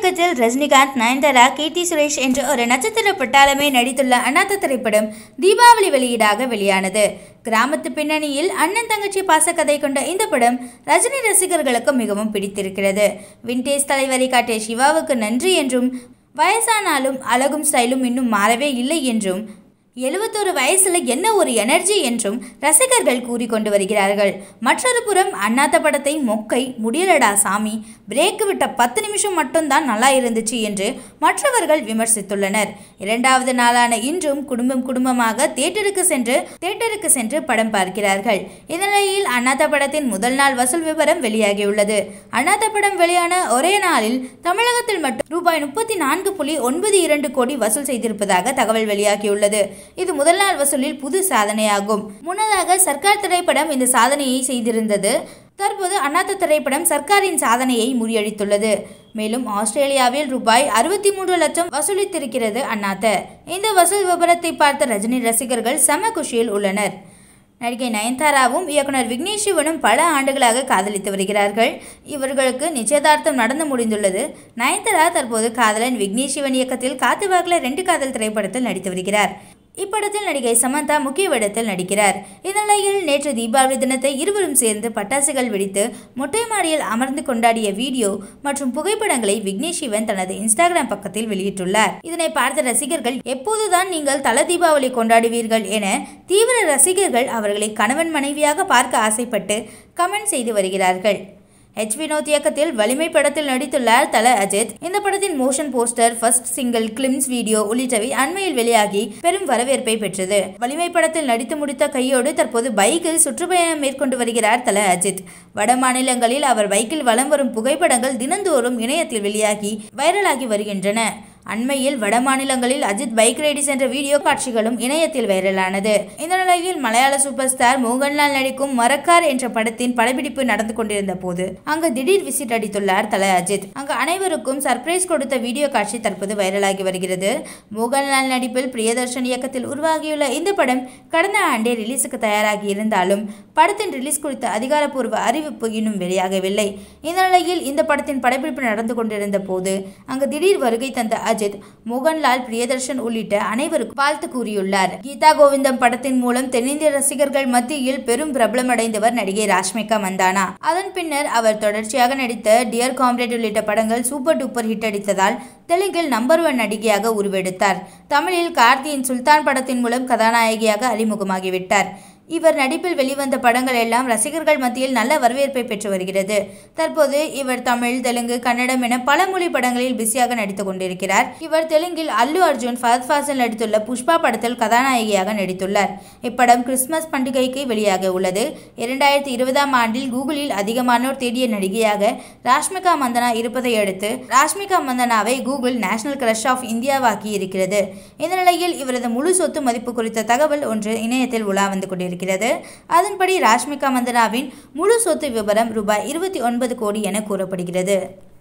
இயக்கத்தில் ரஜினிகாந்த் நயன்தாரா கீர்த்தி சுரேஷ் என்ற ஒரு நட்சத்திர பட்டாளமே நடித்துள்ள அண்ணாத்த திரைப்படம் தீபாவளி வெளியீடாக வெளியானது கிராமத்து பின்னணியில் அண்ணன் தங்கச்சி பாசக்கதை கொண்ட இந்த படம் ரஜினி ரசிகர்களுக்கு மிகவும் பிடித்திருக்கிறது விண்டேஜ் தலைவரை காட்டிய சிவாவுக்கு நன்றி என்றும் வயசானாலும் அழகும் ஸ்டைலும் இன்னும் மாறவே இல்லை என்றும் எழுபத்தொரு வயசுல என்ன ஒரு எனர்ஜி என்றும் ரசிகர்கள் கூறிக்கொண்டு வருகிறார்கள் மற்றொரு புறம் அண்ணாத்த படத்தை மொக்கை முடியலடா சாமி பிரேக் விட்ட பத்து நிமிஷம் மட்டும்தான் நல்லா இருந்துச்சு என்று மற்றவர்கள் விமர்சித்துள்ளனர் இரண்டாவது நாளான இன்றும் குடும்பம் குடும்பமாக தேட்டருக்கு சென்று தேட்டருக்கு சென்று படம் பார்க்கிறார்கள் இந்நிலையில் அண்ணாத்த படத்தின் முதல் நாள் வசூல் விவரம் வெளியாகியுள்ளது அண்ணாத்த படம் வெளியான ஒரே நாளில் தமிழகத்தில் மட்டும் ரூபாய் முப்பத்தி நான்கு புள்ளி ஒன்பது இரண்டு கோடி வசூல் செய்திருப்பதாக தகவல் வெளியாகியுள்ளது இது முதல் நாள் வசூலில் புது சாதனையாகும் முன்னதாக சர்க்கார் திரைப்படம் இந்த சாதனையை செய்திருந்தது தற்போது அண்ணாத்த திரைப்படம் சர்க்காரின் சாதனையை முறியடித்துள்ளது மேலும் ஆஸ்திரேலியாவில் ரூபாய் அறுபத்தி மூன்று லட்சம் வசூலித்திருக்கிறது அண்ணாத்த இந்த வசூல் விபரத்தை பார்த்த ரஜினி ரசிகர்கள் செம குஷியில் உள்ளனர் நடிகை நயன்தாராவும் இயக்குனர் விக்னேஷ் சிவனும் பல ஆண்டுகளாக காதலித்து வருகிறார்கள் இவர்களுக்கு நிச்சயதார்த்தம் நடந்து முடிந்துள்ளது நயன்தாரா தற்போது காதலன் விக்னேஷ் சிவன் இயக்கத்தில் காத்து வாக்கில் ரெண்டு காதல் திரைப்படத்தில் நடித்து வருகிறார் இப்படத்தில் நடிகை சமந்தா முக்கிய வேடத்தில் நடிக்கிறார் இந்நிலையில் நேற்று தீபாவளி தினத்தை இருவரும் சேர்ந்து பட்டாசுகள் வெடித்து மொட்டை மாடியில் அமர்ந்து கொண்டாடிய வீடியோ மற்றும் புகைப்படங்களை விக்னேஷ் சிவன் தனது இன்ஸ்டாகிராம் பக்கத்தில் வெளியிட்டுள்ளார் இதனை பார்த்த ரசிகர்கள் எப்போதுதான் நீங்கள் தல தீபாவளி கொண்டாடுவீர்கள் என தீவிர ரசிகர்கள் அவர்களை கணவன் மனைவியாக பார்க்க ஆசைப்பட்டு கமெண்ட் செய்து வருகிறார்கள் ஹெச் வினோத் இயக்கத்தில் வலிமை படத்தில் நடித்துள்ளார் தல அஜித் இந்த படத்தின் motion poster first single glimpse video உள்ளிட்டவை அண்மையில் வெளியாகி பெரும் வரவேற்பை பெற்றது வலிமை படத்தில் நடித்து முடித்த கையோடு தற்போது பைக்கில் சுற்றுப்பயணம் மேற்கொண்டு வருகிறார் தல அஜித் வட மாநிலங்களில் அவர் பைக்கில் வலம் வரும் புகைப்படங்கள் தினந்தோறும் இணையத்தில் வெளியாகி வைரலாகி வருகின்றன அண்மையில் வட மாநிலங்களில் அஜித் பைக் ரைடு சென்ற வீடியோ காட்சிகளும் இணையத்தில் வைரலானது இந்த நிலையில் மலையாள சூப்பர் ஸ்டார் மோகன்லால் நடிக்கும் மரக்கார் என்ற படத்தின் படப்பிடிப்பு நடந்து கொண்டிருந்த போது அங்கு திடீர் விசிட் அடித்துள்ளார் தல அஜித் அங்கு அனைவருக்கும் சர்ப்ரைஸ் கொடுத்த வீடியோ காட்சி தற்போது வைரலாகி வருகிறது மோகன்லால் நடிப்பில் பிரியதர்ஷன் இயக்கத்தில் உருவாகியுள்ள இந்த படம் கடந்த ஆண்டே ரிலீஸுக்கு தயாராகி இருந்தாலும் படத்தின் ரிலீஸ் குறித்த அதிகாரப்பூர்வ அறிவிப்பு இன்னும் வெளியாகவில்லை இந்த நிலையில் இந்த படத்தின் படப்பிடிப்பு நடந்து கொண்டிருந்த போது அங்கு திடீர் வருகை தந்த அஜித் மோகன்லால் பிரியதர்ஷன் உள்ளிட்ட அனைவருக்கும் வாழ்த்து கூறியுள்ளார் கீதா கோவிந்தம் படத்தின் மூலம் தென்னிந்திய ரசிகர்கள் மத்தியில் பெரும் பிரபலமடைந்தவர் நடிகை ராஷ்மிகா மந்தானா அதன் பின்னர் அவர் தொடர்ச்சியாக நடித்த டியர் காம்ரேட் உள்ளிட்ட படங்கள் சூப்பர் டூப்பர் ஹிட் அடித்ததால் தெலுங்கில் நம்பர் ஒன் நடிகையாக உருவெடுத்தார் தமிழில் கார்த்தியின் சுல்தான் படத்தின் மூலம் கதாநாயகியாக அறிமுகமாகிவிட்டார் இவர் நடிப்பில் வெளிவந்த படங்கள் எல்லாம் ரசிகர்கள் மத்தியில் நல்ல வரவேற்பை பெற்று வருகிறது தற்போது இவர் தமிழ் தெலுங்கு கன்னடம் என பல மொழி படங்களில் பிஸியாக நடித்துக் கொண்டிருக்கிறார் இவர் தெலுங்கில் அல்லு அர்ஜுன் ஃபஹத் ஃபாசில் நடித்துள்ள புஷ்பா படத்தில் கதாநாயகியாக நடித்துள்ளார் இப்படம் கிறிஸ்துமஸ் பண்டிகைக்கு வெளியாக உள்ளது இரண்டாயிரத்தி இருபதாம் ஆண்டில் கூகுளில் அதிகமானோர் தேடிய நடிகையாக ராஷ்மிகா மந்தனா இருப்பதை அடுத்து ராஷ்மிகா மந்தனாவை கூகுள் நேஷனல் கிரஷ் ஆஃப் இந்தியாவாக்கி இருக்கிறது இந்த நிலையில் இவரது முழு சொத்து மதிப்பு குறித்த தகவல் ஒன்று இணையத்தில் உலா வந்து கொண்டிருக்கிறது இருக்கிறது அதன்படி ராஷ்மிகா மந்தனாவின் முழு சொத்து விவரம் ரூபாய் இருபத்தி ஒன்பது கோடி என கூறப்படுகிறது